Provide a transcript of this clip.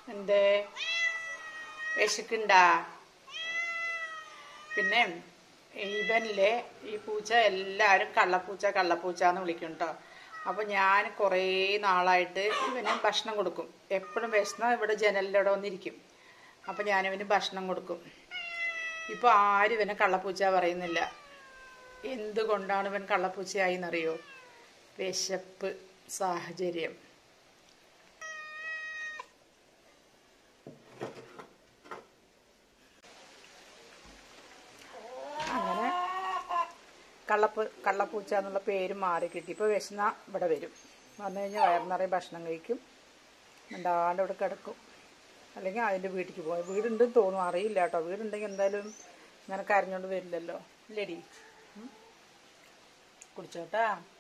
എന്തേ വിശക്കുണ്ടാ പിന്നെ ഇവനിലെ ഈ പൂച്ച എല്ലാവരും കള്ളപ്പൂച്ച കള്ളപ്പൂച്ച എന്ന് വിളിക്കും കേട്ടോ അപ്പൊ ഞാൻ കുറേ നാളായിട്ട് ഇവന് ഭക്ഷണം കൊടുക്കും എപ്പോഴും വിശന്ന ഇവിടെ ജനലിൻ്റെ അവിടെ വന്നിരിക്കും അപ്പൊ ഞാനിവന് ഭക്ഷണം കൊടുക്കും ഇപ്പൊ ആരും ഇവനെ കള്ളപ്പൂച്ച പറയുന്നില്ല എന്തുകൊണ്ടാണ് ഇവൻ കള്ളപ്പൂച്ചയായി എന്നറിയോ വിശപ്പ് സാഹചര്യം അങ്ങനെ കള്ളപ്പൂ കള്ളപ്പൂച്ച എന്നുള്ള പേര് മാറി കിട്ടി ഇപ്പോൾ വിശന്ന ഇവിടെ വരും വന്നു കഴിഞ്ഞാൽ വയറ് നിറയെ ഭക്ഷണം കഴിക്കും മിണ്ടാണ്ട് ഇവിടെ കിടക്കും അല്ലെങ്കിൽ അതിൻ്റെ വീട്ടിലേക്ക് പോകും വീടുണ്ടെന്ന് തോന്നും അറിയില്ല കേട്ടോ വീടുണ്ടെങ്കിൽ എന്തായാലും ഇങ്ങനെ കരഞ്ഞോണ്ട് വരില്ലല്ലോ ഇല്ലടി ഉം. കുടിച്ചോട്ടാ